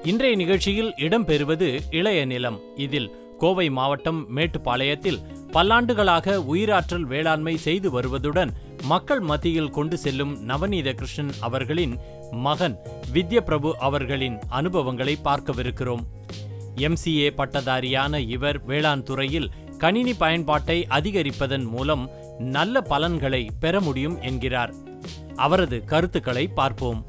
இன்றைய நிகழ்ச்சியில் இடம்பெறுவது இளைய நிலம் இதில் கோவை மாவட்டம் மேட்டுப்பாளையத்தில் பல்லாண்டுகளாக உயிராற்றல் வேளாண்மை செய்து வருவதுடன் மக்கள் மத்தியில் கொண்டு செல்லும் நவநீத கிருஷ்ணன் அவர்களின் மகன் வித்யபிரபு அவர்களின் அனுபவங்களை பார்க்கவிருக்கிறோம் எம்சிஏ பட்டதாரியான இவர் வேளாண் துறையில் கணினி பயன்பாட்டை அதிகரிப்பதன் மூலம் நல்ல பலன்களை பெற முடியும் என்கிறார் அவரது கருத்துக்களை பார்ப்போம்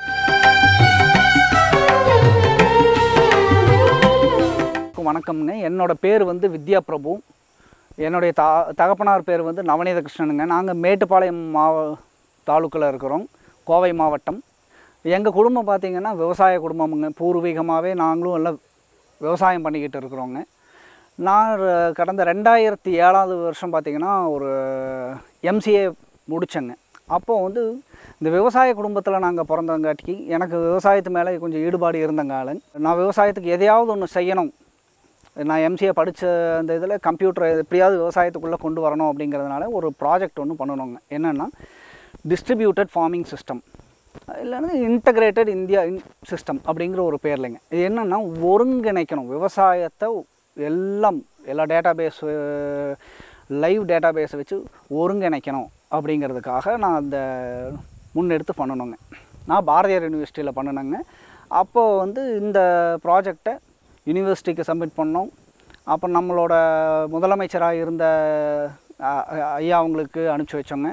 வணக்கம்ங்க என்னோட பேர் வந்து வித்யா பிரபு என்னுடைய தா தகப்பனார் பேர் வந்து நவநீத கிருஷ்ணனுங்க நாங்கள் மேட்டுப்பாளையம் மாவ தாலுக்கில் இருக்கிறோம் கோவை மாவட்டம் எங்கள் குடும்பம் பார்த்திங்கன்னா விவசாய குடும்பமுங்க பூர்வீகமாகவே நாங்களும் எல்லாம் விவசாயம் பண்ணிக்கிட்டு இருக்கிறோங்க நான் ர- கடந்த ரெண்டாயிரத்தி ஏழாவது வருஷம் பார்த்திங்கன்னா ஒரு எம்சிஏ முடித்தேங்க அப்போது வந்து இந்த விவசாய குடும்பத்தில் நாங்கள் பிறந்தங்காட்டிக்கு எனக்கு விவசாயத்து மேலே கொஞ்சம் ஈடுபாடு இருந்தங்கால நான் விவசாயத்துக்கு எதையாவது ஒன்று செய்யணும் நான் எம்சிஏ படித்த அந்த இதில் கம்ப்யூட்டர் எப்படியாவது விவசாயத்துக்குள்ளே கொண்டு வரணும் அப்படிங்கிறதுனால ஒரு ப்ராஜெக்ட் ஒன்று பண்ணணுங்க என்னென்னா டிஸ்ட்ரிபியூட்டட் ஃபார்மிங் சிஸ்டம் இல்லைன்னா இன்டகிரேட்டட் இந்தியா சிஸ்டம் அப்படிங்கிற ஒரு பேர்லைங்க இது என்னென்னா ஒருங்கிணைக்கணும் விவசாயத்தை எல்லாம் எல்லா டேட்டாபேஸ் லைவ் டேட்டாபேஸை வச்சு ஒருங்கிணைக்கணும் அப்படிங்கிறதுக்காக நான் அந்த முன்னெடுத்து பண்ணணுங்க நான் பாரதியார் யூனிவர்சிட்டியில் பண்ணினேங்க அப்போது வந்து இந்த ப்ராஜெக்டை யூனிவர்சிட்டிக்கு சப்மிட் பண்ணோம் அப்போ நம்மளோட முதலமைச்சராக இருந்த அ- அ- ஐயா அவங்களுக்கு அனுப்பிச்சி வச்சோங்க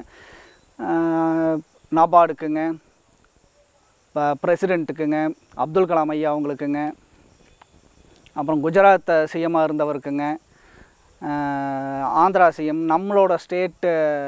நாபார்டுக்குங்க பிரசிடெண்ட்டுக்குங்க அப்துல் கலாம் ஐயா அவங்களுக்குங்க அப்புறம் குஜராத் சிஎம்மாக இருந்தவருக்குங்க அஹ், ஆந்திரா சிஎம் நம்மளோட ஸ்டேட்டு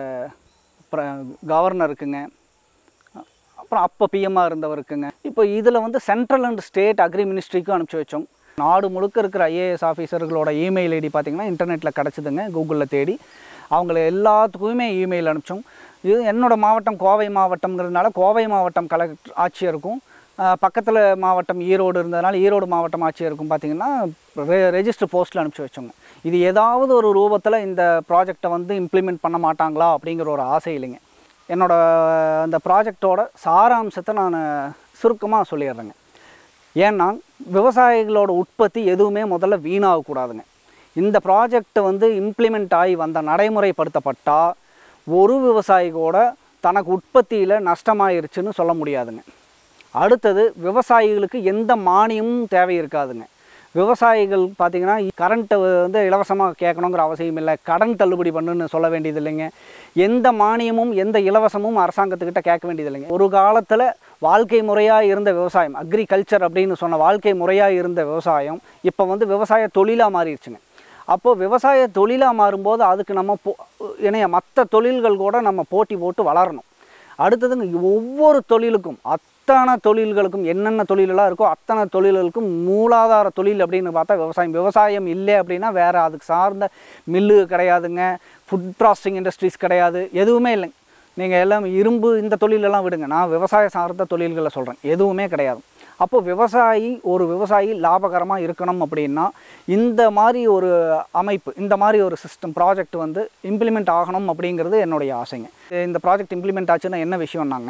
கவர்னருக்குங்க அப்புறம் அப்போ பிஎம்மாக இருந்தவருக்குங்க இப்போ இதில் வந்து சென்ட்ரல் அண்ட் ஸ்டேட் அக்ரி மினிஸ்ட்ரிக்கும் அனுப்பிச்சி வச்சோம் நாடு முழுக்க இருக்கிற ஐஏஎஸ் ஆஃபீஸர்களோட இமெயில் ஐடி பார்த்தீங்கன்னா இன்டர்நெட்டில் கிடச்சிதுங்க கூகுளில் தேடி அவங்கள எல்லாத்துக்குமே இமெயில் அனுப்பிச்சோம் இது என்னோட மாவட்டம் கோவை மாவட்டம்ங்கிறதுனால கோவை மாவட்டம் கலெக்டர் ஆட்சியருக்கும் பக்கத்தில் மாவட்டம் ஈரோடு இருந்ததுனால ஈரோடு மாவட்டம் ஆட்சியருக்கும் பார்த்தீங்கன்னா ரெ ரெஜிஸ்டர் போஸ்ட்டில் அனுப்பிச்சி வச்சோங்க இது ஏதாவது ஒரு ரூபத்தில் இந்த ப்ராஜெக்டை வந்து இம்ப்ளிமெண்ட் பண்ண மாட்டாங்களா அப்படிங்கிற ஒரு ஆசை இல்லைங்க என்னோட அந்த ப்ராஜெக்டோட சாராம்சத்தை நான் சுருக்கமாக சொல்லிடுறேங்க ஏன்னா விவசாயிகளோட உற்பத்தி எதுவுமே முதல்ல வீணாகக்கூடாதுங்க இந்த ப்ராஜெக்ட் வந்து இம்ப்ளிமெண்ட் ஆகி வந்த நடைமுறைப்படுத்தப்பட்டால் ஒரு விவசாயி கூட தனக்கு உற்பத்தியில் நஷ்டமாயிருச்சுன்னு சொல்ல முடியாதுங்க அடுத்தது விவசாயிகளுக்கு எந்த மானியமும் தேவை இருக்காதுங்க விவசாயிகள் பார்த்திங்கன்னா கரண்ட்டை வந்து இலவசமாக கேட்கணுங்கிற அவசியம் இல்லை கடன் தள்ளுபடி பண்ணுன்னு சொல்ல வேண்டியது இல்லைங்க எந்த மானியமும் எந்த இலவசமும் அரசாங்கத்துக்கிட்ட கேட்க வேண்டியது இல்லைங்க ஒரு காலத்தில் வாழ்க்கை முறையாக இருந்த விவசாயம் அக்ரிகல்ச்சர் அப்படின்னு சொன்ன வாழ்க்கை முறையாக இருந்த விவசாயம் இப்போ வந்து விவசாய தொழிலாக மாறிடுச்சுங்க அப்போது விவசாய தொழிலாக மாறும்போது அதுக்கு நம்ம போ இணைய மற்ற தொழில்கள் கூட நம்ம போட்டி போட்டு வளரணும் அடுத்ததுங்க ஒவ்வொரு தொழிலுக்கும் அத்தனை தொழில்களுக்கும் என்னென்ன தொழிலெல்லாம் இருக்கோ அத்தனை தொழில்களுக்கும் மூலாதார தொழில் அப்படின்னு பார்த்தா விவசாயம் விவசாயம் இல்லை அப்படின்னா வேறு அதுக்கு சார்ந்த மில்லு கிடையாதுங்க ஃபுட் ப்ராசஸிங் இண்டஸ்ட்ரீஸ் கிடையாது எதுவுமே இல்லைங்க நீங்கள் எல்லாம் இரும்பு இந்த தொழிலெல்லாம் விடுங்க நான் விவசாய சார்ந்த தொழில்களை சொல்கிறேன் எதுவுமே கிடையாது அப்போ விவசாயி ஒரு விவசாயி லாபகரமாக இருக்கணும் அப்படின்னா இந்த மாதிரி ஒரு அமைப்பு இந்த மாதிரி ஒரு சிஸ்டம் ப்ராஜெக்ட் வந்து இம்ப்ளிமெண்ட் ஆகணும் அப்படிங்கிறது என்னுடைய ஆசைங்க இந்த ப்ராஜெக்ட் இம்ப்ளிமெண்ட் ஆச்சுன்னா என்ன விஷயம்னாங்க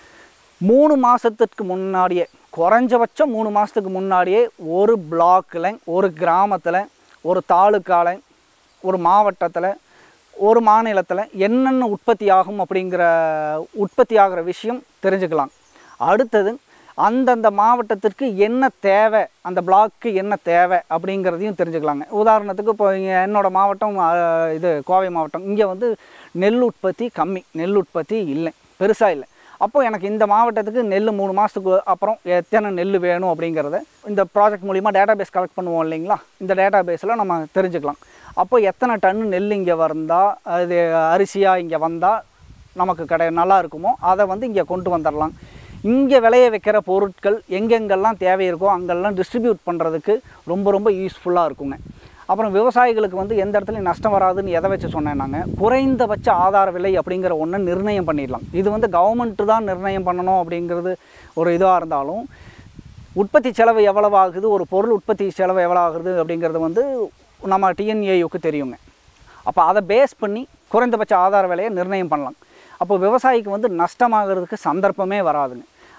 மூணு மாதத்துக்கு முன்னாடியே குறைஞ்சபட்சம் மூணு மாதத்துக்கு முன்னாடியே ஒரு பிளாக்கில் ஒரு கிராமத்தில் ஒரு தாலுக்கால ஒரு மாவட்டத்தில் ஒரு மாநிலத்தில் என்னென்ன உற்பத்தி ஆகும் அப்படிங்கிற உற்பத்தி ஆகிற விஷயம் தெரிஞ்சுக்கலாம் அடுத்தது அந்தந்த மாவட்டத்திற்கு என்ன தேவை அந்த பிளாக்கு என்ன தேவை அப்படிங்கிறதையும் தெரிஞ்சுக்கலாங்க உதாரணத்துக்கு இப்போ இங்க என்னோட மாவட்டம் அஹ், இது கோவை மாவட்டம் இங்கே வந்து நெல் உற்பத்தி கம்மி நெல் உற்பத்தி இல்லை பெருசாக இல்லை அப்போ எனக்கு இந்த மாவட்டத்துக்கு நெல் மூணு மாதத்துக்கு அப்புறம் எத்தனை நெல் வேணும் அப்படிங்கிறத இந்த ப்ராஜெக்ட் மூலிமா டேட்டாபேஸ் கலெக்ட் பண்ணுவோம் இல்லைங்களா இந்த டேட்டாபேஸில் நம்ம தெரிஞ்சுக்கலாம் அப்போ எத்தனை டன் நெல் இங்கே வந்தால் அது அரிசியாக இங்கே வந்தால் நமக்கு கடை நல்லா இருக்குமோ அதை வந்து இங்கே கொண்டு வந்துடலாம் இங்கே விளைய வைக்கிற பொருட்கள் எங்கெங்கெல்லாம் தேவை இருக்கோ அங்கெல்லாம் டிஸ்ட்ரிபியூட் பண்ணுறதுக்கு ரொம்ப ரொம்ப யூஸ்ஃபுல்லாக இருக்குங்க அப்புறம் விவசாயிகளுக்கு வந்து எந்த இடத்துலையும் நஷ்டம் வராதுன்னு எதை வச்சு சொன்னேன் நாங்கள் குறைந்தபட்ச ஆதார விலை அப்படிங்கிற ஒன்றை நிர்ணயம் பண்ணிடலாம் இது வந்து கவர்மெண்ட்டு தான் நிர்ணயம் பண்ணணும் அப்படிங்கிறது ஒரு இதுவாக இருந்தாலும் உற்பத்தி செலவு எவ்வளவு ஆகுது ஒரு பொருள் உற்பத்தி செலவு எவ்வளோ ஆகுது அப்படிங்கிறது வந்து நம்ம டிஎன்ஏயுக்கு தெரியுங்க அப்போ அதை பேஸ் பண்ணி குறைந்தபட்ச ஆதார விலையை நிர்ணயம் பண்ணலாம் அப்போ விவசாயிக்கு வந்து நஷ்டமாகிறதுக்கு சந்தர்ப்பமே வராதுங்க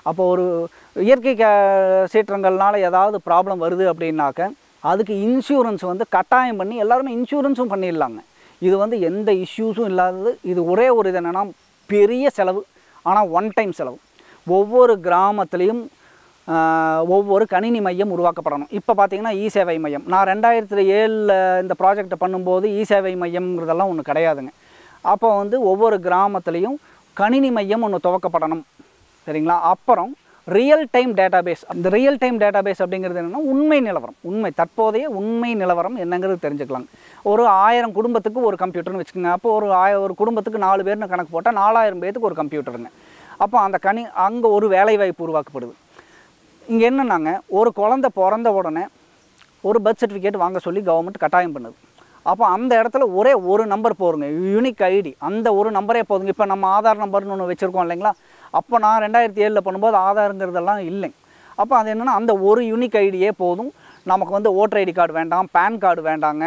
அப்போ ஒரு இயற்கை க சீற்றங்கள்னால ஏதாவது ப்ராப்ளம் வருது அப்படின்னாக்க அதுக்கு இன்சூரன்ஸ் வந்து கட்டாயம் பண்ணி எல்லாருமே இன்சூரன்ஸும் பண்ணிடலாங்க இது வந்து எந்த இஷ்யூஸும் இல்லாதது இது ஒரே ஒரு இது என்னென்னா பெரிய செலவு ஆனால் ஒன் டைம் செலவு ஒவ்வொரு கிராமத்துலேயும் ஆஹ், ஒவ்வொரு கணினி மையம் உருவாக்கப்படணும் இப்போ பார்த்தீங்கன்னா இ சேவை மையம் நான் ரெண்டாயிரத்தி ஏழில் இந்த ப்ராஜெக்டை பண்ணும்போது இ சேவை மையம்ங்கிறதெல்லாம் ஒன்று கிடையாதுங்க அப்போ வந்து ஒவ்வொரு கிராமத்துலேயும் கணினி மையம் ஒன்று துவக்கப்படணும் சரிங்களா அப்புறம் ரியல் டைம் டேட்டாபேஸ் அந்த ரியல் டைம் டேட்டாபேஸ் அப்படிங்கிறது என்னென்னா உண்மை நிலவரம் உண்மை தற்போதைய உண்மை நிலவரம் என்னங்கிறது தெரிஞ்சுக்கலாம் ஒரு ஆயிரம் குடும்பத்துக்கு ஒரு கம்ப்யூட்டர்னு வச்சுக்கோங்க அப்போ ஒரு ஆய ஒரு குடும்பத்துக்கு நாலு பேர்னு கணக்கு போட்டால் நாலாயிரம் பேர்த்துக்கு ஒரு கம்ப்யூட்டருங்க அப்போ அந்த கணி அங்கே ஒரு வேலைவாய்ப்பு உருவாக்கப்படுது இங்கே என்னன்னாங்க ஒரு குழந்தை பிறந்த உடனே ஒரு பர்த் சர்டிஃபிகேட் வாங்க சொல்லி கவர்மெண்ட் கட்டாயம் பண்ணுது அப்போ அந்த இடத்துல ஒரே ஒரு நம்பர் போருங்க யூனிக் ஐடி அந்த ஒரு நம்பரே போதுங்க இப்போ நம்ம ஆதார் நம்பர்னு ஒன்று வச்சுருக்கோம் இல்லைங்களா அப்போ நான் ரெண்டாயிரத்தி ஏழில் பண்ணும்போது ஆதாருங்கிறதெல்லாம் இல்லைங்க அப்போ அது என்னென்னா அந்த ஒரு யூனிக் ஐடியே போதும் நமக்கு வந்து ஓட்டர் ஐடி கார்டு வேண்டாம் பேன் கார்டு வேண்டாங்க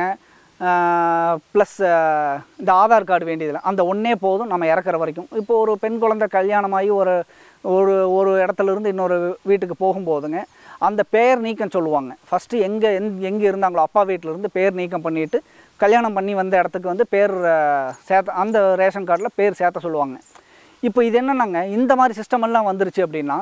ப்ளஸ் இந்த ஆதார் கார்டு வேண்டியதில்லை அந்த ஒன்றே போதும் நம்ம இறக்குற வரைக்கும் இப்போ ஒரு பெண் குழந்தை கல்யாணமாகி ஒரு ஒரு ஒரு இடத்துல இருந்து இன்னொரு வீட்டுக்கு போகும்போதுங்க அந்த பேர் நீக்கம் சொல்லுவாங்க ஃபஸ்ட்டு எங்கே எந் எங்கே இருந்தாங்களோ அப்பா வீட்டில் இருந்து பேர் நீக்கம் பண்ணிவிட்டு கல்யாணம் பண்ணி வந்த இடத்துக்கு வந்து பேர் அஹ், சேர்த்த அந்த ரேஷன் கார்டில் பேர் சேர்த்த சொல்லுவாங்க இப்போ இது என்னன்னாங்க இந்த மாதிரி சிஸ்டம் எல்லாம் வந்துருச்சு அப்படின்னா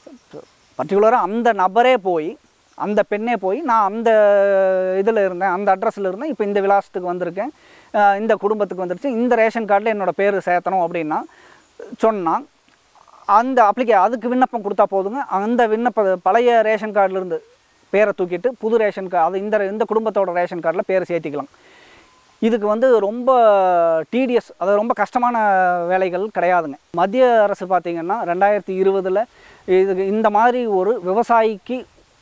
பர்டிகுலராக அந்த நபரே போய் அந்த பெண்ணே போய் நான் அந்த இதில் இருந்தேன் அந்த அட்ரஸில் இருந்தேன் இப்போ இந்த விலாசத்துக்கு வந்திருக்கேன் அஹ் இந்த குடும்பத்துக்கு வந்துருச்சு இந்த ரேஷன் கார்டில் என்னோடய பேர் சேர்த்தணும் அப்படின்னா சொன்னால் அந்த அப்ளிகே அதுக்கு விண்ணப்பம் கொடுத்தா போதுங்க அந்த விண்ணப்ப பழைய ரேஷன் கார்டிலேருந்து பேரை தூக்கிட்டு புது ரேஷன் கார்டு அது இந்த இந்த குடும்பத்தோட ரேஷன் கார்டில் பேரை சேர்த்திக்கலாம் இதுக்கு வந்து ரொம்ப டிடிஎஸ் அது ரொம்ப கஷ்டமான வேலைகள் கிடையாதுங்க மத்திய அரசு பார்த்திங்கன்னா ரெண்டாயிரத்தி இருபதில் இதுக்கு இந்த மாதிரி ஒரு விவசாயிக்கு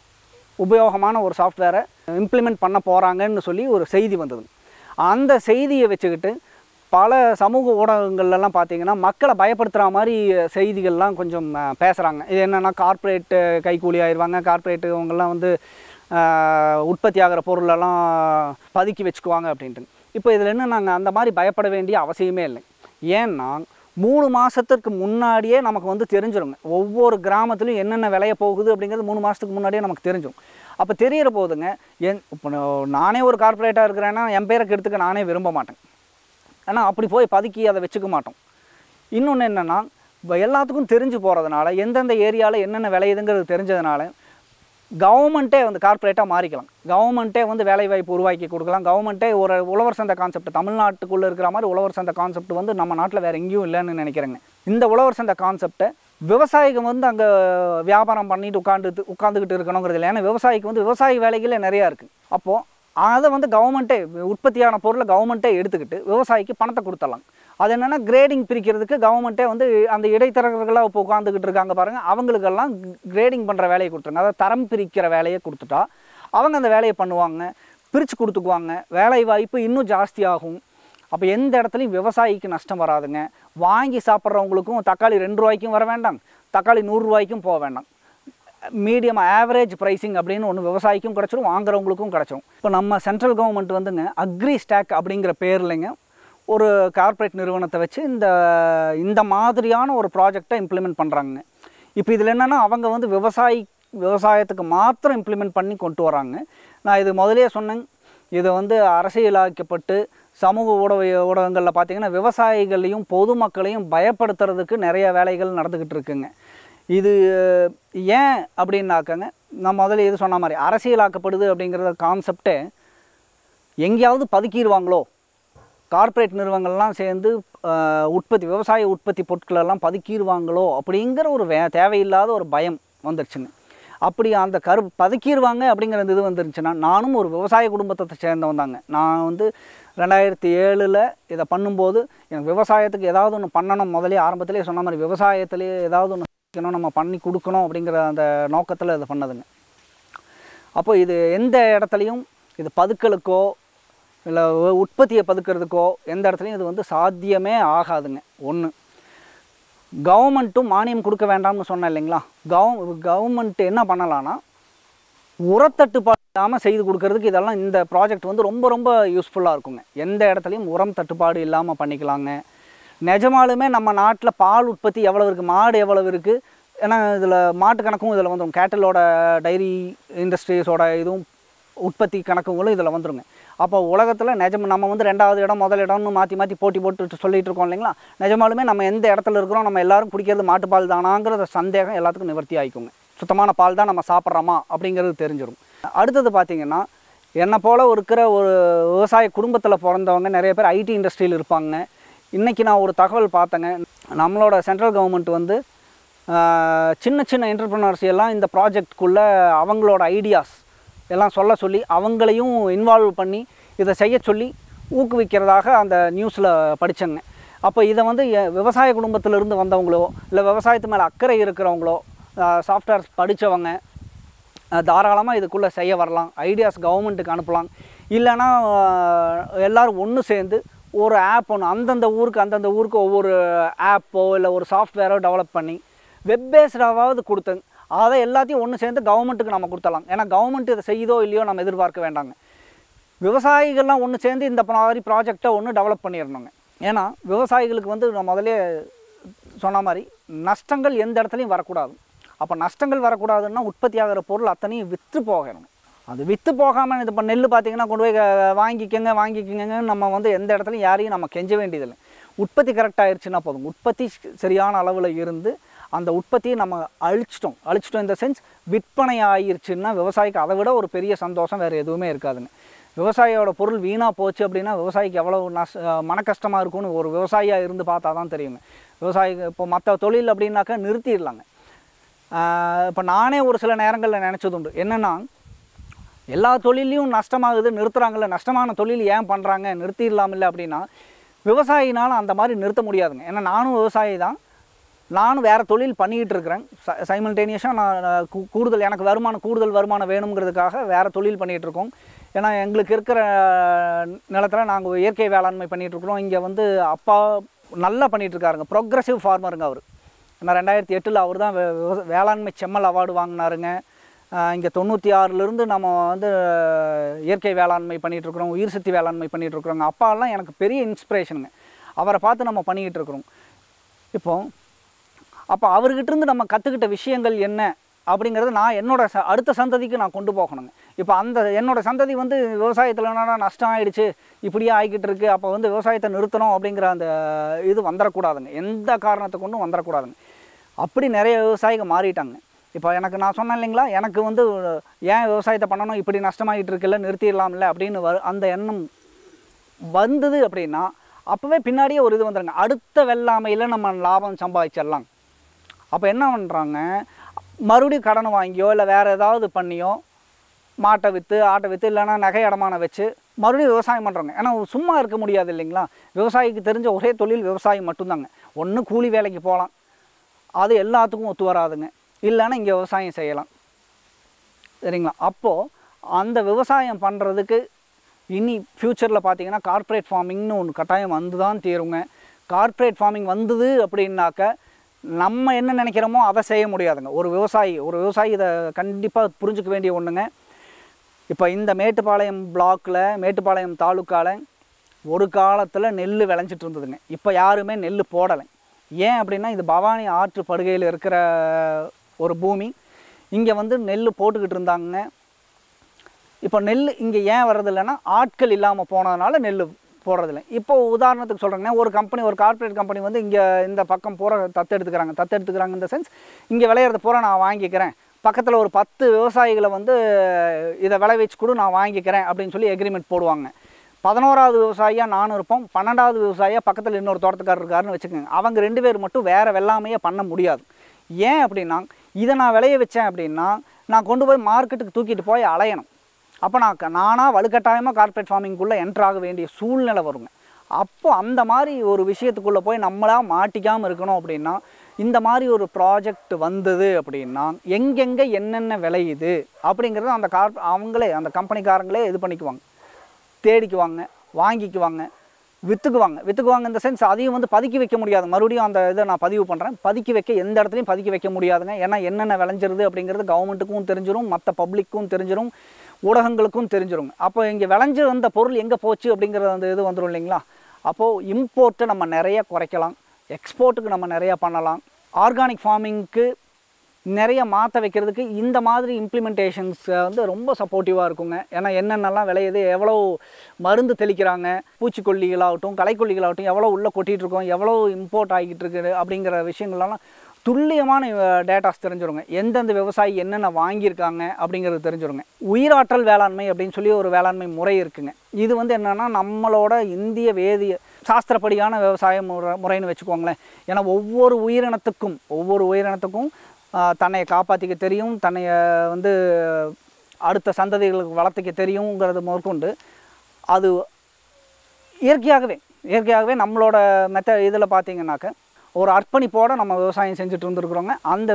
உபயோகமான ஒரு சாஃப்ட்வேரை இம்ப்ளிமெண்ட் பண்ண போகிறாங்கன்னு சொல்லி ஒரு செய்தி வந்தது அந்த செய்தியை வச்சுக்கிட்டு பல சமூக ஊடகங்கள்லாம் பார்த்தீங்கன்னா மக்களை பயப்படுத்துகிற மாதிரி செய்திகள்லாம் கொஞ்சம் பேசுகிறாங்க இது என்னென்னா கார்ப்பரேட்டு கைக்கூலி ஆயிடுவாங்க கார்ப்பரேட்டு இவங்கெல்லாம் வந்து ஆஹ், உற்பத்தி ஆகிற பொருளெல்லாம் பதுக்கி வச்சுக்குவாங்க அப்படின்ட்டு இப்போ இதில் என்ன நாங்கள் அந்த மாதிரி பயப்பட வேண்டிய அவசியமே இல்லை ஏன்னா மூணு மாதத்துக்கு முன்னாடியே நமக்கு வந்து தெரிஞ்சிருங்க ஒவ்வொரு கிராமத்துலையும் என்னென்ன விளைய போகுது அப்படிங்கிறது மூணு மாதத்துக்கு முன்னாடியே நமக்கு தெரிஞ்சிடும் அப்போ தெரியிற போதுங்க என் இப்போ நான் நானே ஒரு கார்ப்பரேட்டாக இருக்கிறேன்னா என் பேரை கெடுத்துக்க நானே விரும்ப மாட்டேன் ஆனால் அப்படி போய் பதுக்கி அதை வச்சுக்க மாட்டோம் இன்னொன்று என்னென்னா இப்போ எல்லாத்துக்கும் தெரிஞ்சு போகிறதுனால எந்தெந்த ஏரியாவில் என்னென்ன விளையுதுங்கிறது தெரிஞ்சதுனால கவர்மெண்ட்டே வந்து கார்ப்பரேட்டாக மாறிக்கலாம் கவர்மெண்ட்டே வந்து வேலைவாய்ப்பு உருவாக்கி கொடுக்கலாம் கவர்மெண்ட்டே ஒரு உழவர் சந்தை கான்செப்ட் தமிழ்நாட்டுக்குள்ளே இருக்கிற மாதிரி உழவர் சந்தை கான்செப்ட் வந்து நம்ம நாட்டில் வேறு எங்கேயும் இல்லைன்னு நினைக்கிறேங்க இந்த உழவர் சந்தை கான்செப்டை விவசாயிகள் வந்து அங்கே வியாபாரம் பண்ணிட்டு உட்காந்து உட்காந்துக்கிட்டு இருக்கணுங்கிறது இல்லை ஏன்னா விவசாயிக்கு வந்து விவசாய வேலைகளே நிறையா இருக்குது அப்போது அதை வந்து கவர்மெண்ட்டே உற்பத்தியான பொருளை கவர்மெண்ட்டே எடுத்துக்கிட்டு விவசாயிக்கு பணத்தை கொடுத்துடலாம் அது என்னென்னா கிரேடிங் பிரிக்கிறதுக்கு கவர்மெண்ட்டே வந்து அந்த இடைத்தரகர்களாக இப்போ உட்காந்துக்கிட்டு இருக்காங்க பாருங்கள் அவங்களுக்கெல்லாம் கிரேடிங் பண்ணுற வேலையை கொடுத்துருங்க அதாவது தரம் பிரிக்கிற வேலையை கொடுத்துட்டா அவங்க அந்த வேலையை பண்ணுவாங்க பிரித்து கொடுத்துக்குவாங்க வேலை வாய்ப்பு இன்னும் ஜாஸ்தியாகும் அப்போ எந்த இடத்துலையும் விவசாயிக்கு நஷ்டம் வராதுங்க வாங்கி சாப்பிட்றவங்களுக்கும் தக்காளி ரெண்டு ரூபாய்க்கும் வர வேண்டாம் தக்காளி நூறுரூவாய்க்கும் போக வேண்டாம் மீடியம் ஆவரேஜ் ப்ரைஸிங் அப்படின்னு ஒன்று விவசாயிக்கும் கிடச்சிரும் வாங்குறவங்களுக்கும் கிடச்சிரும் இப்போ நம்ம சென்ட்ரல் கவர்மெண்ட் வந்துங்க அக்ரி ஸ்டாக் அப்படிங்கிற பேர்லைங்க ஒரு கார்ப்பரேட் நிறுவனத்தை வச்சு இந்த இந்த மாதிரியான ஒரு ப்ராஜெக்டை இம்ப்ளிமெண்ட் பண்ணுறாங்க இப்போ இதில் என்னென்னா அவங்க வந்து விவசாயி விவசாயத்துக்கு மாத்திரம் இம்ப்ளிமெண்ட் பண்ணி கொண்டு வராங்க நான் இது முதலே சொன்னேன் இதை வந்து அரசியலாக்கப்பட்டு சமூக ஊடக ஊடகங்களில் பார்த்தீங்கன்னா விவசாயிகளையும் பொதுமக்களையும் பயப்படுத்துறதுக்கு நிறைய வேலைகள் நடந்துக்கிட்டு இருக்குங்க இது ஏன் அப்படின்னாக்கங்க நான் முதல்ல இது சொன்ன மாதிரி அரசியலாக்கப்படுது அப்படிங்கிற கான்செப்டே எங்கேயாவது பதுக்கிடுவாங்களோ கார்ப்பரேட் நிறுவனங்கள்லாம் சேர்ந்து ஆஹ், உற்பத்தி விவசாய உற்பத்தி பொருட்களெல்லாம் பதுக்கிடுவாங்களோ அப்படிங்கிற ஒரு வே தேவையில்லாத ஒரு பயம் வந்துருச்சுங்க அப்படி அந்த கரு பதுக்கிடுவாங்க அப்படிங்கிற இந்த இது வந்துருச்சுன்னா நானும் ஒரு விவசாய குடும்பத்தை சேர்ந்தவன் தாங்க நான் வந்து ரெண்டாயிரத்தி ஏழில் இதை பண்ணும்போது எனக்கு விவசாயத்துக்கு ஏதாவது ஒன்று பண்ணணும் முதலே ஆரம்பத்திலே சொன்ன மாதிரி விவசாயத்திலேயே ஏதாவது ஒன்று செய்யணும் நம்ம பண்ணி கொடுக்கணும் அப்படிங்கிற அந்த நோக்கத்தில் இதை பண்ணதுங்க அப்போ இது எந்த இடத்துலையும் இது பதுக்கலுக்கோ இல்லை உற்பத்தியை பதுக்கிறதுக்கோ எந்த இடத்துலையும் இது வந்து சாத்தியமே ஆகாதுங்க ஒன்று கவர்மெண்ட்டும் மானியம் கொடுக்க வேண்டாம்னு சொன்னேன் இல்லைங்களா கவ கவர்மெண்ட் என்ன பண்ணலான்னா உரத்தட்டுப்பாடு இல்லாமல் செய்து கொடுக்கறதுக்கு இதெல்லாம் இந்த ப்ராஜெக்ட் வந்து ரொம்ப ரொம்ப யூஸ்ஃபுல்லாக இருக்குங்க எந்த இடத்துலையும் உரம் தட்டுப்பாடு இல்லாமல் பண்ணிக்கலாங்க நிஜமாலுமே நம்ம நாட்டில் பால் உற்பத்தி எவ்வளவு இருக்குது மாடு எவ்வளவு இருக்குது ஏன்னா இதில் மாட்டு கணக்கும் இதில் வந்துடும் கேட்டலோட டைரி இண்டஸ்ட்ரீஸோட இதுவும் உற்பத்தி கணக்குங்களும் இதில் வந்துருங்க அப்போ உலகத்தில் நிஜம் நம்ம வந்து ரெண்டாவது இடம் முதல் இடம்னு மாற்றி மாற்றி போட்டி போட்டு சொல்லிட்டு இருக்கோம் இல்லைங்களா நிஜமாலுமே நம்ம எந்த இடத்துல இருக்கிறோம் நம்ம எல்லாரும் குடிக்கிறது மாட்டுப்பால் தானாங்கிற சந்தேகம் எல்லாத்துக்கும் நிவர்த்தி ஆயிக்குங்க சுத்தமான பால் தான் நம்ம சாப்பிட்றோமா அப்படிங்கிறது தெரிஞ்சிடும் அடுத்தது பார்த்தீங்கன்னா என்னை போல் இருக்கிற ஒரு விவசாய குடும்பத்தில் பிறந்தவங்க நிறைய பேர் ஐடி இண்டஸ்ட்ரியில் இருப்பாங்க இன்றைக்கி நான் ஒரு தகவல் பார்த்தேங்க நம்மளோட சென்ட்ரல் கவர்மெண்ட் வந்து ஆஹ், சின்ன சின்ன என்டர்பிரினர்ஸ் எல்லாம் இந்த ப்ராஜெக்ட்குள்ளே அவங்களோட ஐடியாஸ் எல்லாம் சொல்ல சொல்லி அவங்களையும் இன்வால்வ் பண்ணி இதை செய்ய சொல்லி ஊக்குவிக்கிறதாக அந்த நியூஸில் படித்தேங்க அப்போ இதை வந்து எ- விவசாய குடும்பத்திலிருந்து வந்தவங்களோ இல்லை விவசாயத்து மேலே அக்கறை இருக்கிறவங்களோ சாஃப்ட்வேர் படித்தவங்க தாராளமாக இதுக்குள்ளே செய்ய வரலாம் ஐடியாஸ் கவர்மெண்ட்டுக்கு அனுப்பலாம் இல்லைன்னா எல்லோரும் ஒன்று சேர்ந்து ஒரு ஆப் ஒன்று அந்தந்த ஊருக்கு அந்தந்த ஊருக்கு ஒவ்வொரு ஆப்போ இல்லை ஒரு சாஃப்ட்வேரோ டெவலப் பண்ணி வெப் பேஸ்டாவது கொடுத்து அதை எல்லாத்தையும் ஒன்று சேர்ந்து கவர்மெண்ட்டுக்கு நம்ம கொடுத்தலாம் ஏன்னா கவர்மெண்ட் இதை செய்யுதோ இல்லையோ நம்ம எதிர்பார்க்க வேண்டாங்க விவசாயிகள்லாம் ஒன்று சேர்ந்து இந்த மாதிரி ப்ராஜெக்டை ஒன்று டெவலப் பண்ணிடணுங்க ஏன்னா விவசாயிகளுக்கு வந்து நான் முதலே சொன்ன மாதிரி நஷ்டங்கள் எந்த இடத்துலையும் வரக்கூடாது அப்போ நஷ்டங்கள் வரக்கூடாதுன்னா உற்பத்தி ஆகிற பொருள் அத்தனையும் விற்று போகணும் அது விற்று போகாமல் இது இப்போ நெல் பார்த்தீங்கன்னா கொண்டு போய் க- வாங்கிக்கங்க வாங்கிக்கங்கன்னு நம்ம வந்து எந்த இடத்துலையும் யாரையும் நம்ம கெஞ்ச வேண்டியதில்லை உற்பத்தி கரெக்டாக ஆயிடுச்சுன்னா போதும் உற்பத்தி சரியான அளவில் இருந்து அந்த உற்பத்தியை நம்ம அழிச்சிட்டோம் அழிச்சிட்டோம் இந்த சென்ஸ் விற்பனை ஆயிருச்சுன்னா விவசாயிக்கு அதை விட ஒரு பெரிய சந்தோஷம் வேறு எதுவுமே இருக்காதுங்க விவசாயியோட பொருள் வீணாக போச்சு அப்படின்னா விவசாயிக்கு எவ்வளோ நஷ் மன கஷ்டமாக இருக்கும்னு ஒரு விவசாயியாக இருந்து பார்த்தா தான் தெரியுங்க விவசாயி இப்போ மற்ற தொழில் அப்படின்னாக்கா நிறுத்திடலாங்க இப்போ நானே ஒரு சில நேரங்களில் நினச்சது உண்டு என்னென்னா எல்லா தொழிலையும் நஷ்டமாகுது நிறுத்துறாங்கல்ல நஷ்டமான தொழில் ஏன் பண்ணுறாங்க நிறுத்திடலாமில்ல அப்படின்னா விவசாயினால் அந்த மாதிரி நிறுத்த முடியாதுங்க ஏன்னா நானும் விவசாயி தான் நானும் வேறு தொழில் பண்ணிக்கிட்டு இருக்கிறேன் சைமல்டேனியஸாக நான் நான் கூ- கூடுதல் எனக்கு வருமானம் கூடுதல் வருமானம் வேணுங்கிறதுக்காக வேறு தொழில் பண்ணிகிட்டு இருக்கோம் ஏன்னா எங்களுக்கு இருக்கிற நிலத்தில் நாங்கள் இயற்கை வேளாண்மை பண்ணிகிட்டு இருக்கிறோம் இங்கே வந்து அப்பா நல்லா பண்ணிகிட்டு இருக்காருங்க ப்ரோக்ரஸிவ் ஃபார்மருங்க அவர் ஏன்னா ரெண்டாயிரத்தி எட்டில் அவர் தான் வே- விவச- வேளாண்மை செம்மல் அவார்டு வாங்கினாருங்க இங்கே தொண்ணூற்றி ஆறுலேருந்து நம்ம வந்து இயற்கை வேளாண்மை பண்ணிகிட்டு இருக்கிறோம் உயிர் சக்தி வேளாண்மை பண்ணிகிட்டு இருக்கிறோங்க அப்பாலாம் எனக்கு பெரிய இன்ஸ்பிரேஷனுங்க அவரை பார்த்து நம்ம பண்ணிக்கிட்டு இருக்கிறோம் இப்போ அப்போ அவர்கிட்ட இருந்து நம்ம கற்றுக்கிட்ட விஷயங்கள் என்ன அப்படிங்கிறது நான் என்னோட ச அடுத்த சந்ததிக்கு நான் கொண்டு போகணுங்க இப்போ அந்த என்னோட சந்ததி வந்து விவசாயத்தில் என்னன்னா நஷ்டம் ஆயிடுச்சு இப்படியே ஆகிக்கிட்டு இருக்கு அப்போ வந்து விவசாயத்தை நிறுத்தணும் அப்படிங்கிற அந்த இது வந்துடக்கூடாதுங்க எந்த காரணத்தை கொண்டும் வந்துடக்கூடாதுங்க அப்படி நிறைய விவசாயிகள் மாறிட்டாங்க இப்போ எனக்கு நான் சொன்னேன் இல்லைங்களா எனக்கு வந்து ஏன் விவசாயத்தை பண்ணணும் இப்படி நஷ்டமாகிட்டு இருக்குல்ல நிறுத்திடலாம்ல அப்படின்னு வ அந்த எண்ணம் வந்தது அப்படின்னா அப்போவே பின்னாடியே ஒரு இது வந்துடுங்க அடுத்த வெள்ளாமையில் நம்ம லாபம் சம்பாதிச்சிடலாம் அப்போ என்ன பண்ணுறாங்க மறுபடியும் கடன் வாங்கியோ இல்லை வேறு ஏதாவது பண்ணியோ மாட்டை விற்று ஆட்டை விற்று இல்லைன்னா நகை அடமானம் வச்சு மறுபடியும் விவசாயம் பண்ணுறாங்க ஏன்னா சும்மா இருக்க முடியாது இல்லைங்களா விவசாயிக்கு தெரிஞ்ச ஒரே தொழில் விவசாயம் மட்டும்தாங்க ஒன்று கூலி வேலைக்கு போகலாம் அது எல்லாத்துக்கும் ஒத்து வராதுங்க இல்லைன்னா இங்கே விவசாயம் செய்யலாம் சரிங்களா அப்போது அந்த விவசாயம் பண்ணுறதுக்கு இனி ஃப்யூச்சரில் பார்த்தீங்கன்னா கார்ப்பரேட் ஃபார்மிங்னு ஒன்று கட்டாயம் வந்து தான் தீருங்க கார்ப்பரேட் ஃபார்மிங் வந்தது அப்படின்னாக்க நம்ம என்ன நினைக்கிறோமோ அதை செய்ய முடியாதுங்க ஒரு விவசாயி ஒரு விவசாயி இதை கண்டிப்பாக புரிஞ்சுக்க வேண்டிய ஒன்றுங்க இப்போ இந்த மேட்டுப்பாளையம் பிளாக்கில் மேட்டுப்பாளையம் தாலுக்காவில் ஒரு காலத்தில் நெல் விளைஞ்சிட்டு இருந்ததுங்க இப்போ யாருமே நெல் போடலை ஏன் அப்படின்னா இது பவானி ஆற்று படுகையில் இருக்கிற ஒரு பூமி இங்கே வந்து நெல் போட்டுக்கிட்டு இருந்தாங்க இப்போ நெல் இங்கே ஏன் வர்றதில்லைன்னா ஆட்கள் இல்லாமல் போனதுனால நெல் போடுறதில்ல இப்போ உதாரணத்துக்கு சொல்கிறேங்கன்னா ஒரு கம்பெனி ஒரு கார்ப்பரேட் கம்பெனி வந்து இங்கே இந்த பக்கம் பூரா தத்தெடுத்துக்கிறாங்க தத்தெடுத்துக்கிறாங்க இந்த சென்ஸ் இங்கே விளையிறது பூரா நான் வாங்கிக்கிறேன் பக்கத்தில் ஒரு பத்து விவசாயிகளை வந்து இதை விளைவிச்சு கூட நான் வாங்கிக்கிறேன் அப்படின்னு சொல்லி எக்ரிமெண்ட் போடுவாங்க பதினோராவது விவசாயியாக நானும் இருப்போம் பன்னெண்டாவது விவசாயியாக பக்கத்தில் இன்னொரு தோட்டத்துக்காரர் இருக்காருன்னு வச்சுக்கோங்க அவங்க ரெண்டு பேர் மட்டும் வேறு வெள்ளாமையே பண்ண முடியாது ஏன் அப்படின்னா இதை நான் விளைய வச்சேன் அப்படின்னா நான் கொண்டு போய் மார்க்கெட்டுக்கு தூக்கிட்டு போய் அலையணும் அப்போ நான் க- நானாக வலுக்கட்டாயமாக கார்ப்பரேட் ஃபார்மிங்குள்ளே என்ட்ரு ஆக வேண்டிய சூழ்நிலை வருங்க அப்போ அந்த மாதிரி ஒரு விஷயத்துக்குள்ளே போய் நம்மளா மாட்டிக்காமல் இருக்கணும் அப்படின்னா இந்த மாதிரி ஒரு ப்ராஜெக்ட் வந்தது அப்படின்னா எங்கெங்கே என்னென்ன விளையுது அப்படிங்கிறத அந்த கார் அவங்களே அந்த கம்பெனிக்காரங்களே இது பண்ணிக்குவாங்க தேடிக்குவாங்க வாங்கிக்குவாங்க விற்றுக்குவாங்க விற்றுக்குவாங்க இந்த சென்ஸ் அதையும் வந்து பதுக்கி வைக்க முடியாது மறுபடியும் அந்த இதை நான் பதிவு பண்ணுறேன் பதுக்கி வைக்க எந்த இடத்துலையும் பதுக்கி வைக்க முடியாதுங்க ஏன்னா என்னென்ன விளைஞ்சிருது அப்படிங்கிறது கவர்மெண்ட்டுக்கும் தெரிஞ்சிரும் மற்ற பப்ளிக்கும் தெரிஞ்சிரும் ஊடகங்களுக்கும் தெரிஞ்சிரும் அப்போ இங்கே விளைஞ்சு வந்த பொருள் எங்கே போச்சு அப்படிங்கிற அந்த இது வந்துடும் இல்லைங்களா அப்போது இம்போர்ட்டை நம்ம நிறைய குறைக்கலாம் எக்ஸ்போர்ட்டுக்கு நம்ம நிறைய பண்ணலாம் ஆர்கானிக் ஃபார்மிங்க்கு நிறைய மாற்ற வைக்கிறதுக்கு இந்த மாதிரி இம்ப்ளிமெண்டேஷன்ஸ் வந்து ரொம்ப சப்போர்ட்டிவாக இருக்குங்க ஏன்னா என்னென்னலாம் விளையுது எவ்வளோ மருந்து தெளிக்கிறாங்க பூச்சிக்கொல்லிகளாகட்டும் களைக்கொல்லிகளாகட்டும் எவ்வளோ உள்ளே கொட்டிகிட்டு இருக்கோம் எவ்வளோ இம்போர்ட் ஆகிட்டு இருக்குது அப்படிங்கிற விஷயங்கள்லாம் துல்லியமான டேட்டாஸ் தெரிஞ்சிருங்க எந்தெந்த விவசாயி என்னென்ன வாங்கியிருக்காங்க அப்படிங்கிறது தெரிஞ்சிருங்க உயிராற்றல் வேளாண்மை அப்படின்னு சொல்லி ஒரு வேளாண்மை முறை இருக்குங்க இது வந்து என்னென்னா நம்மளோட இந்திய வேதிய சாஸ்திரப்படியான விவசாய முறை முறைன்னு வச்சுக்கோங்களேன் ஏன்னா ஒவ்வொரு உயிரினத்துக்கும் ஒவ்வொரு உயிரினத்துக்கும் ஆஹ், தன்னைய காப்பாற்றிக்க தெரியும் தன்னைய வந்து அடுத்த சந்ததிகளுக்கு வளர்த்துக்க தெரியுங்கிறது முதற்கொண்டு அது இயற்கையாகவே இயற்கையாகவே நம்மளோட மெத்த இதில் பார்த்தீங்கன்னாக்க ஒரு அர்ப்பணிப்போடு நம்ம விவசாயம் செஞ்சுட்டு இருந்துருக்குறோங்க அந்த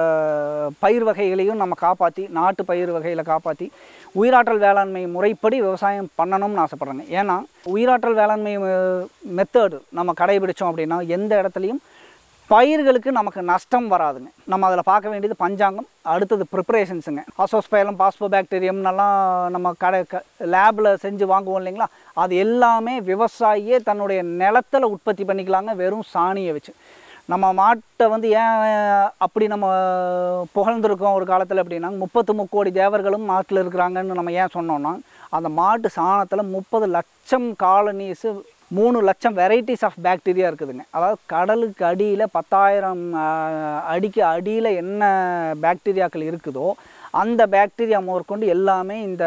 பயிர் வகைகளையும் நம்ம காப்பாற்றி நாட்டு பயிர் வகைகளை காப்பாற்றி உயிராற்றல் வேளாண்மை முறைப்படி விவசாயம் பண்ணணும்னு ஆசைப்பட்றேங்க ஏன்னா உயிராற்றல் வேளாண்மை மெத்தடு நம்ம கடைபிடிச்சோம் அப்படின்னா எந்த இடத்துலையும் பயிர்களுக்கு நமக்கு நஷ்டம் வராதுங்க நம்ம அதில் பார்க்க வேண்டியது பஞ்சாங்கம் அடுத்தது ப்ரிப்பரேஷன்ஸுங்க அசோஸ்பயலம் பாஸ்போபாக்டீரியம்னெல்லாம் நம்ம கடை க லேபில் செஞ்சு வாங்குவோம் இல்லைங்களா அது எல்லாமே விவசாயியே தன்னுடைய நிலத்தில் உற்பத்தி பண்ணிக்கலாங்க வெறும் சாணியை வச்சு நம்ம மாட்டை வந்து ஏன் அப்படி நம்ம புகழ்ந்துருக்கோம் ஒரு காலத்தில் அப்படின்னா முப்பத்து முக்கோடி தேவர்களும் மாட்டில் இருக்கிறாங்கன்னு நம்ம ஏன் சொன்னோம்னா அந்த மாட்டு சாணத்தில் முப்பது லட்சம் காலனிஸு மூணு லட்சம் வெரைட்டிஸ் ஆஃப் பாக்டீரியா இருக்குதுங்க அதாவது கடலுக்கு அடியில் பத்தாயிரம் ஆஹ், அடிக்கு அடியில் என்ன பாக்டீரியாக்கள் இருக்குதோ அந்த பாக்டீரியா முதற்கொண்டு எல்லாமே இந்த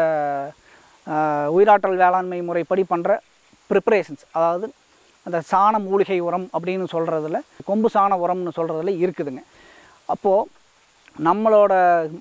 ஆஹ், உயிராற்றல் வேளாண்மை முறைப்படி பண்ணுற ப்ரிப்பரேஷன்ஸ் அதாவது அந்த சாண மூலிகை உரம் அப்படின்னு சொல்கிறதுல கொம்பு சாண உரம்னு சொல்கிறதுல இருக்குதுங்க அப்போது நம்மளோட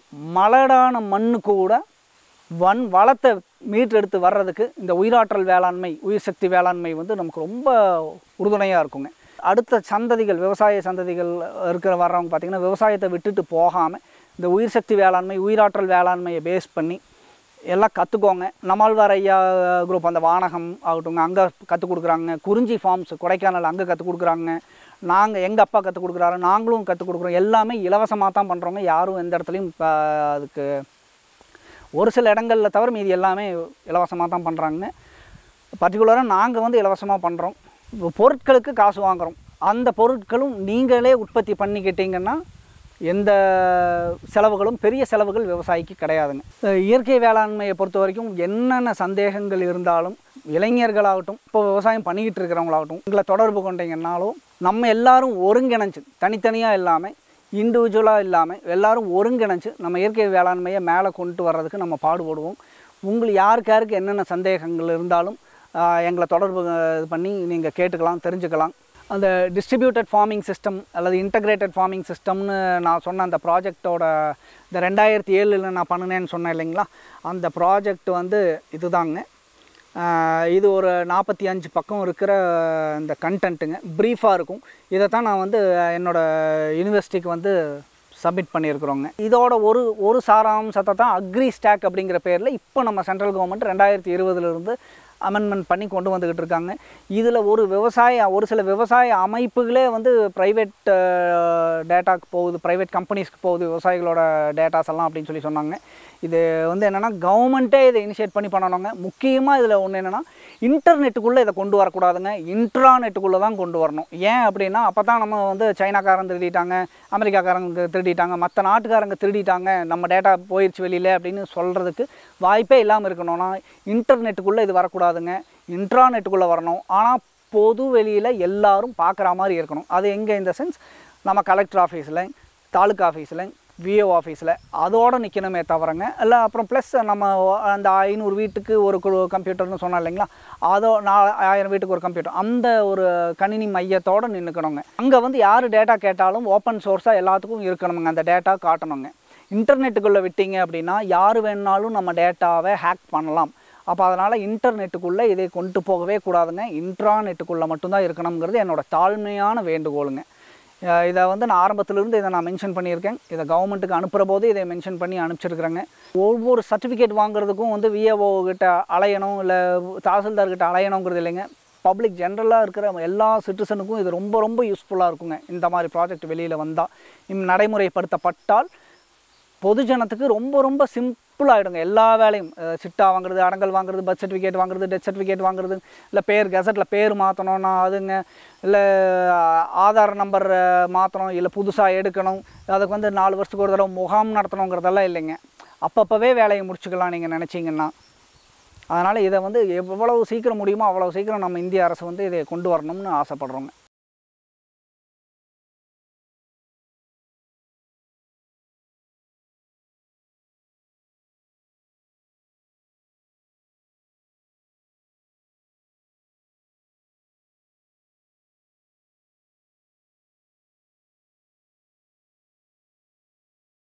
மலடான மண்ணு கூட வன் வளத்தை மீட்டெடுத்து வர்றதுக்கு இந்த உயிராற்றல் வேளாண்மை உயிர் சக்தி வேளாண்மை வந்து நமக்கு ரொம்ப உறுதுணையாக இருக்குங்க அடுத்த சந்ததிகள் விவசாய சந்ததிகள் இருக்கிற வர்றவங்க பார்த்திங்கன்னா விவசாயத்தை விட்டுட்டு போகாமல் இந்த உயிர் சக்தி வேளாண்மை உயிராற்றல் வேளாண்மையை பேஸ் பண்ணி எல்லாம் கற்றுக்கோங்க நம்மாழ்வார் ஐயா குரூப் அந்த வானகம் ஆகட்டுங்க அங்கே கற்றுக் கொடுக்குறாங்க குறிஞ்சி ஃபார்ம்ஸ் கொடைக்கானல் அங்கே கற்றுக் கொடுக்குறாங்க நாங்கள் எங்கள் அப்பா கற்றுக் கொடுக்குறாரு நாங்களும் கற்றுக் கொடுக்குறோம் எல்லாமே இலவசமாக தான் பண்ணுறோங்க யாரும் எந்த இடத்துலையும் இப்போ அதுக்கு ஒரு சில இடங்களில் தவிர மீதி எல்லாமே இலவசமாக தான் பண்ணுறாங்க பர்டிகுலராக நாங்கள் வந்து இலவசமாக பண்ணுறோம் பொருட்களுக்கு காசு வாங்குகிறோம் அந்த பொருட்களும் நீங்களே உற்பத்தி பண்ணிக்கிட்டீங்கன்னா எந்த செலவுகளும் பெரிய செலவுகள் விவசாயிக்கு கிடையாதுங்க அஹ் இயற்கை வேளாண்மையை பொறுத்த வரைக்கும் என்னென்ன சந்தேகங்கள் இருந்தாலும் இளைஞர்களாகட்டும் இப்போ விவசாயம் பண்ணிக்கிட்டு இருக்கிறவங்களாகட்டும் உங்களை தொடர்பு கொண்டீங்கன்னாலும் நம்ம எல்லாரும் ஒருங்கிணைஞ்சு தனித்தனியாக இல்லாமல் இண்டிவிஜுவலாக இல்லாமல் எல்லாரும் ஒருங்கிணைஞ்சு நம்ம இயற்கை வேளாண்மையை மேலே கொண்டு வர்றதுக்கு நம்ம பாடுபடுவோம் உங்களுக்கு யாருக்கு யாருக்கு என்னென்ன சந்தேகங்கள் இருந்தாலும் ஆஹ், எங்களை தொடர்பு அஹ், இது பண்ணி நீங்கள் கேட்டுக்கலாம் தெரிஞ்சுக்கலாம் அந்த டிஸ்ட்ரிபியூட்டட் ஃபார்மிங் சிஸ்டம் அல்லது இன்டகிரேட்டட் ஃபார்மிங் சிஸ்டம்னு நான் சொன்ன அந்த ப்ராஜெக்டோட இந்த ரெண்டாயிரத்தி ஏழில் நான் பண்ணினேன்னு சொன்னேன் இல்லைங்களா அந்த ப்ராஜெக்ட் வந்து இதுதாங்க ஆஹ் இது ஒரு நாற்பத்தி அஞ்சு பக்கம் இருக்கிற இந்த கண்டென்ட்டுங்க ப்ரீஃபாக இருக்கும் இதை தான் நான் வந்து என்னோட யூனிவர்சிட்டிக்கு வந்து சப்மிட் பண்ணியிருக்கிறோங்க இதோட ஒரு ஒரு சாராம்சத்தை தான் அக்ரி ஸ்டாக் அப்படிங்கிற பேரில் இப்போ நம்ம சென்ட்ரல் கவர்மெண்ட் ரெண்டாயிரத்தி இருபதுலேருந்து அமெண்ட்மெண்ட் பண்ணி கொண்டு வந்துக்கிட்டு இருக்காங்க இதில் ஒரு விவசாய ஒரு சில விவசாய அமைப்புகளே வந்து ப்ரைவேட் டேட்டாக்கு போகுது ப்ரைவேட் கம்பெனிஸ்க்கு போகுது விவசாயிகளோட டேட்டாஸ் எல்லாம் அப்படின்னு சொல்லி சொன்னாங்க இது வந்து என்னென்னா கவர்மெண்ட்டே இதை இனிஷியேட் பண்ணி பண்ணணுங்க முக்கியமாக இதில் ஒன்று என்னென்னா இன்டர்நெட்டுக்குள்ளே இதை கொண்டு வரக்கூடாதுங்க இன்ட்ராநெட்டுக்குள்ளே தான் கொண்டு வரணும் ஏன் அப்படின்னா அப்போ தான் நம்ம வந்து சைனாக்காரங்க திருடிட்டாங்க அமெரிக்காக்காரங்க திருடிட்டாங்க மற்ற நாட்டுக்காரங்க திருடிட்டாங்க நம்ம டேட்டா போயிடுச்சு வெளியில் அப்படின்னு சொல்கிறதுக்கு வாய்ப்பே இல்லாமல் இருக்கணும்னா இன்டர்நெட்டுக்குள்ளே இது வரக்கூடாதுங்க இன்ட்ராநெட்டுக்குள்ளே வரணும் ஆனால் பொது வெளியில் எல்லாரும் பார்க்குற மாதிரி இருக்கணும் அது எங்கே இந்த சென்ஸ் நம்ம கலெக்டர் ஆஃபீஸில் தாலுக்கா ஆஃபீஸில் விஓ ஆஃபீஸில் அதோடு நிற்கணுமே தவிரங்க இல்லை அப்புறம் ப்ளஸ் நம்ம அந்த ஐநூறு வீட்டுக்கு ஒரு குழு கம்ப்யூட்டர்னு சொன்னோம் இல்லைங்களா அதோ நான் ஆயிரம் வீட்டுக்கு ஒரு கம்ப்யூட்டர் அந்த ஒரு கணினி மையத்தோடு நின்றுக்கணுங்க அங்கே வந்து யார் டேட்டா கேட்டாலும் ஓப்பன் சோர்ஸாக எல்லாத்துக்கும் இருக்கணுங்க அந்த டேட்டா காட்டணுங்க இன்டர்நெட்டுக்குள்ளே விட்டீங்க அப்படின்னா யார் வேணுனாலும் நம்ம டேட்டாவை ஹேக் பண்ணலாம் அப்போ அதனால் இன்டர்நெட்டுக்குள்ளே இதை கொண்டு போகவே கூடாதுங்க இன்ட்ராநெட்டுக்குள்ளே மட்டும்தான் இருக்கணுங்கிறது என்னோட தாழ்மையான வேண்டுகோளுங்க அஹ் இதை வந்து நான் ஆரம்பத்திலிருந்து இதை நான் மென்ஷன் பண்ணியிருக்கேன் இதை கவர்மெண்ட்டுக்கு அனுப்புகிற போது இதை மென்ஷன் பண்ணி அனுப்பிச்சிருக்கிறேங்க ஒவ்வொரு சர்டிஃபிகேட் வாங்குறதுக்கும் வந்து விஏஓ கிட்ட அலையணும் இல்லை தாசில்தார் கிட்ட அலையணுங்கிறது இல்லைங்க பப்ளிக் ஜென்ரலாக இருக்கிற எல்லா சிட்டிசனுக்கும் இது ரொம்ப ரொம்ப யூஸ்ஃபுல்லாக இருக்குங்க இந்த மாதிரி ப்ராஜெக்ட் வெளியில் வந்தால் நடைமுறைப்படுத்தப்பட்டால் பொதுஜனத்துக்கு ரொம்ப ரொம்ப சிம்பிளாகிடுங்க எல்லா வேலையும் அஹ் சிட்டா வாங்குறது அடங்கல் வாங்குறது பர்த் சர்டிஃபிகேட் வாங்குறது டெத் சர்டிஃபிகேட் வாங்குறது இல்லை பேர் கெசட்டில் பேர் மாற்றணும்னா அதுங்க இல்லை ஆதார் நம்பர் மாற்றணும் இல்லை புதுசாக எடுக்கணும் அதுக்கு வந்து நாலு வருஷத்துக்கு ஒரு தடவை முகாம் நடத்தணுங்கிறதெல்லாம் இல்லைங்க அப்பப்போவே வேலையை முடிச்சுக்கலாம் நீங்கள் நினச்சிங்கன்னா அதனால் இதை வந்து எவ்வளவு சீக்கிரம் முடியுமோ அவ்வளோ சீக்கிரம் நம்ம இந்திய அரசு வந்து இதை கொண்டு வரணும்னு ஆசைப்படுறோங்க